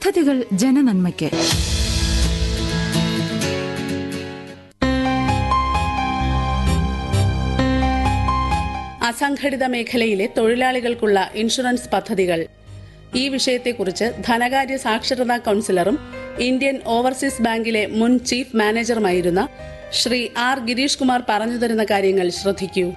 പദ്ധതികൾ ജനനന്മയ്ക്ക് അസംഘടിത മേഖലയിലെ തൊഴിലാളികൾക്കുള്ള ഇൻഷുറൻസ് പദ്ധതികൾ ഈ വിഷയത്തെക്കുറിച്ച് ധനകാര്യ സാക്ഷരതാ കൌൺസിലറും ഇന്ത്യൻ ഓവർസീസ് ബാങ്കിലെ മുൻ ചീഫ് മാനേജറുമായിരുന്ന ശ്രീ ആർ ഗിരീഷ് കുമാർ പറഞ്ഞു തരുന്ന കാര്യങ്ങൾ ശ്രദ്ധിക്കൂ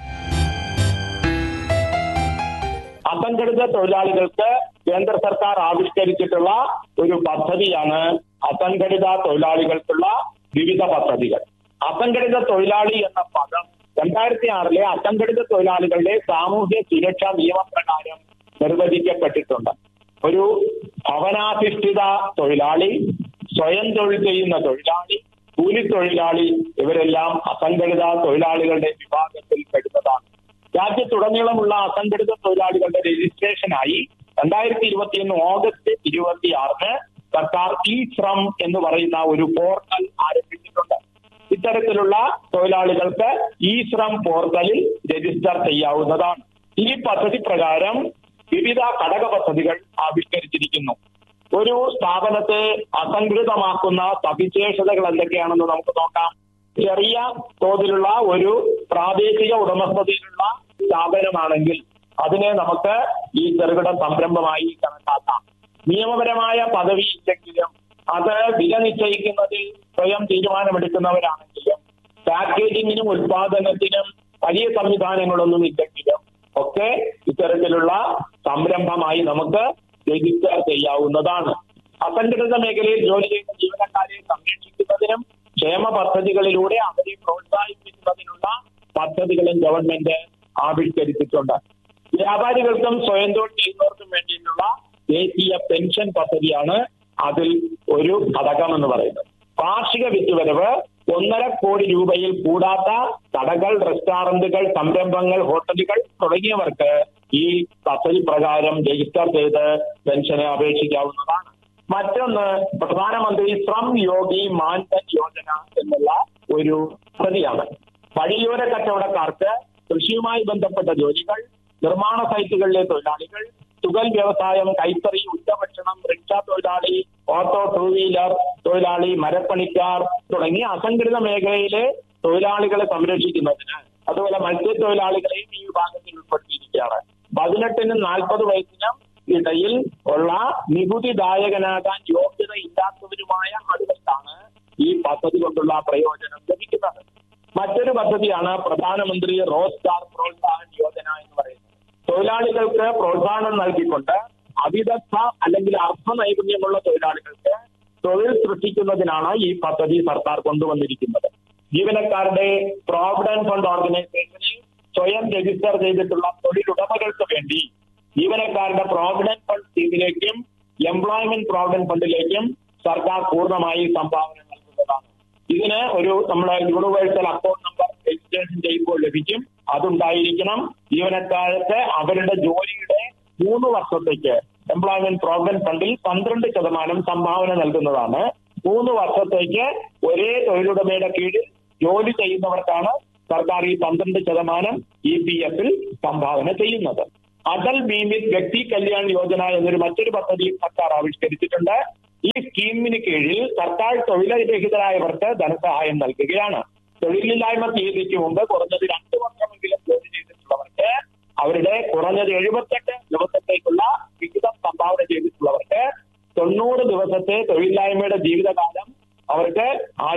അസംഘടിത തൊഴിലാളികൾക്ക് കേന്ദ്ര സർക്കാർ ആവിഷ്കരിച്ചിട്ടുള്ള ഒരു പദ്ധതിയാണ് അസംഘടിത തൊഴിലാളികൾക്കുള്ള വിവിധ പദ്ധതികൾ അസംഘടിത തൊഴിലാളി എന്ന പദം രണ്ടായിരത്തി ആറിലെ അസംഘടിത തൊഴിലാളികളുടെ സാമൂഹ്യ സുരക്ഷാ നിയമപ്രകാരം നിർവചിക്കപ്പെട്ടിട്ടുണ്ട് ഒരു ഭവനാധിഷ്ഠിത തൊഴിലാളി സ്വയം തൊഴിൽ ചെയ്യുന്ന തൊഴിലാളി കൂലിത്തൊഴിലാളി ഇവരെല്ലാം അസംഘടിത തൊഴിലാളികളുടെ വിഭാഗത്തിൽ പെടുന്നതാണ് രാജ്യത്തുടനീളമുള്ള അസംഘടിത തൊഴിലാളികളുടെ രജിസ്ട്രേഷനായി രണ്ടായിരത്തി ഇരുപത്തിയൊന്ന് ഓഗസ്റ്റ് ഇരുപത്തി ആറിന് സർക്കാർ ഇ ശ്രം എന്ന് പറയുന്ന ഒരു പോർട്ടൽ ആരംഭിച്ചിട്ടുണ്ട് ഇത്തരത്തിലുള്ള തൊഴിലാളികൾക്ക് ഇ ശ്രം പോർട്ടലിൽ രജിസ്റ്റർ ചെയ്യാവുന്നതാണ് ഈ പദ്ധതി പ്രകാരം വിവിധ ഘടക പദ്ധതികൾ ആവിഷ്കരിച്ചിരിക്കുന്നു ഒരു സ്ഥാപനത്തെ അസംഘടിതമാക്കുന്ന സവിശേഷതകൾ എന്തൊക്കെയാണെന്ന് നമുക്ക് നോക്കാം ചെറിയ തോതിലുള്ള ഒരു പ്രാദേശിക ഉടമസ്ഥതയിലുള്ള സ്ഥാപനമാണെങ്കിൽ അതിനെ നമുക്ക് ഈ ചെറുകിട സംരംഭമായി കണക്കാക്കാം നിയമപരമായ പദവി ഇല്ലെങ്കിലും അത് വില നിശ്ചയിക്കുന്നതിൽ സ്വയം തീരുമാനമെടുക്കുന്നവരാണെങ്കിലും പാക്കേജിങ്ങിനും ഉൽപാദനത്തിനും വലിയ സംവിധാനങ്ങളൊന്നും ഇല്ലെങ്കിലും ഒക്കെ ഇത്തരത്തിലുള്ള സംരംഭമായി നമുക്ക് രജിസ്റ്റർ ചെയ്യാവുന്നതാണ് അസംഘടിത മേഖലയിൽ ജോലി ചെയ്യുന്ന ജീവനക്കാരെ സംരക്ഷിക്കുന്നതിനും ക്ഷേമ പദ്ധതികളിലൂടെ അവരെ പ്രോത്സാഹിപ്പിക്കുന്നതിനുള്ള പദ്ധതികളും ഗവൺമെന്റ് ആവിഷ്കരിച്ചിട്ടുണ്ട് വ്യാപാരികൾക്കും സ്വയം തൊഴിൽ ചെയ്യുന്നവർക്കും വേണ്ടിയിട്ടുള്ള ദേശീയ പെൻഷൻ പദ്ധതിയാണ് അതിൽ ഒരു ഘടകം എന്ന് പറയുന്നത് കാർഷിക വിറ്റുവരവ് ഒന്നര കോടി രൂപയിൽ കൂടാത്ത കടകൾ റെസ്റ്റോറന്റുകൾ സംരംഭങ്ങൾ ഹോട്ടലുകൾ തുടങ്ങിയവർക്ക് ഈ പദ്ധതി പ്രകാരം രജിസ്റ്റർ ചെയ്ത് പെൻഷന് അപേക്ഷിക്കാവുന്നതാണ് മറ്റൊന്ന് പ്രധാനമന്ത്രി ശ്രം യോഗി മാൻധൻ യോജന എന്നുള്ള ഒരു പദ്ധതിയാണ് വഴിയോര കച്ചവടക്കാർക്ക് കൃഷിയുമായി ബന്ധപ്പെട്ട ജോലികൾ നിർമ്മാണ സൈറ്റുകളിലെ തൊഴിലാളികൾ തുകൽ വ്യവസായം കൈത്തറി ഉച്ചഭക്ഷണം റിക്ഷ തൊഴിലാളി ഓട്ടോ ടൂ വീലർ തൊഴിലാളി മരപ്പണിക്കാർ തുടങ്ങിയ അസംഘടിത മേഖലയിലെ തൊഴിലാളികളെ സംരക്ഷിക്കുന്നതിന് അതുപോലെ മത്സ്യത്തൊഴിലാളികളെയും ഈ വിഭാഗത്തിൽ ഉൾപ്പെടുത്തിയിരിക്കുകയാണ് പതിനെട്ടിനും നാൽപ്പത് വയസ്സിനും ഇടയിൽ ഉള്ള നികുതിദായകനാകാൻ യോഗ്യതയില്ലാത്തവരുമായ ആളുകൾക്കാണ് ഈ പദ്ധതി കൊണ്ടുള്ള പ്രയോജനം ലഭിക്കുന്നത് മറ്റൊരു പദ്ധതിയാണ് പ്രധാനമന്ത്രി റോസ്ഗാർ പ്രോത്സാഹൻ യോജന എന്ന് പറയുന്നത് തൊഴിലാളികൾക്ക് പ്രോത്സാഹനം നൽകിക്കൊണ്ട് അവിദഗ്ധ അല്ലെങ്കിൽ അർത്ഥ നൈപുണ്യമുള്ള തൊഴിലാളികൾക്ക് തൊഴിൽ സൃഷ്ടിക്കുന്നതിനാണ് ഈ പദ്ധതി സർക്കാർ കൊണ്ടുവന്നിരിക്കുന്നത് ജീവനക്കാരുടെ പ്രോവിഡന്റ് ഫണ്ട് ഓർഗനൈസേഷനിൽ സ്വയം രജിസ്റ്റർ ചെയ്തിട്ടുള്ള തൊഴിലുടമകൾക്ക് വേണ്ടി ജീവനക്കാരുടെ പ്രോവിഡന്റ് ഫണ്ട് സ്കീമിലേക്കും എംപ്ലോയ്മെന്റ് പ്രോവിഡന്റ് ഫണ്ടിലേക്കും സർക്കാർ പൂർണ്ണമായി സംഭാവന നൽകുന്നതാണ് ഇതിന് ഒരു നമ്മുടെ യൂണിവേഴ്സൽ അക്കൗണ്ട് നമ്പർ രജിസ്ട്രേഷൻ ചെയ്യുമ്പോൾ ലഭിക്കും അതുണ്ടായിരിക്കണം ജീവനക്കാർക്ക് അവരുടെ ജോലിയുടെ മൂന്ന് വർഷത്തേക്ക് എംപ്ലോയ്മെന്റ് പ്രോവിഡന്റ് ഫണ്ടിൽ പന്ത്രണ്ട് ശതമാനം സംഭാവന നൽകുന്നതാണ് മൂന്ന് വർഷത്തേക്ക് ഒരേ തൊഴിലുടമയുടെ കീഴിൽ ജോലി ചെയ്യുന്നവർക്കാണ് സർക്കാർ ഈ പന്ത്രണ്ട് ശതമാനം ഇ പി എഫിൽ സംഭാവന ചെയ്യുന്നത് അടൽ ബീമിത് വ്യക്തി കല്യാൺ യോജന എന്നൊരു മറ്റൊരു പദ്ധതിയും സർക്കാർ ആവിഷ്കരിച്ചിട്ടുണ്ട് ഈ സ്കീമിന് കീഴിൽ സർക്കാർ തൊഴിലരഹിതരായവർക്ക് ധനസഹായം നൽകുകയാണ് തൊഴിലില്ലായ്മ തീയതിക്ക് മുമ്പ് കുറഞ്ഞത് രണ്ട് വർഷമെങ്കിലും ജോലി ചെയ്തിട്ടുള്ളവർക്ക് അവരുടെ കുറഞ്ഞത് എഴുപത്തെട്ട് ദിവസത്തേക്കുള്ള വിഹിതം സംഭാവന ചെയ്തിട്ടുള്ളവർക്ക് തൊണ്ണൂറ് ദിവസത്തെ തൊഴിലില്ലായ്മയുടെ ജീവിതകാലം അവർക്ക് ആ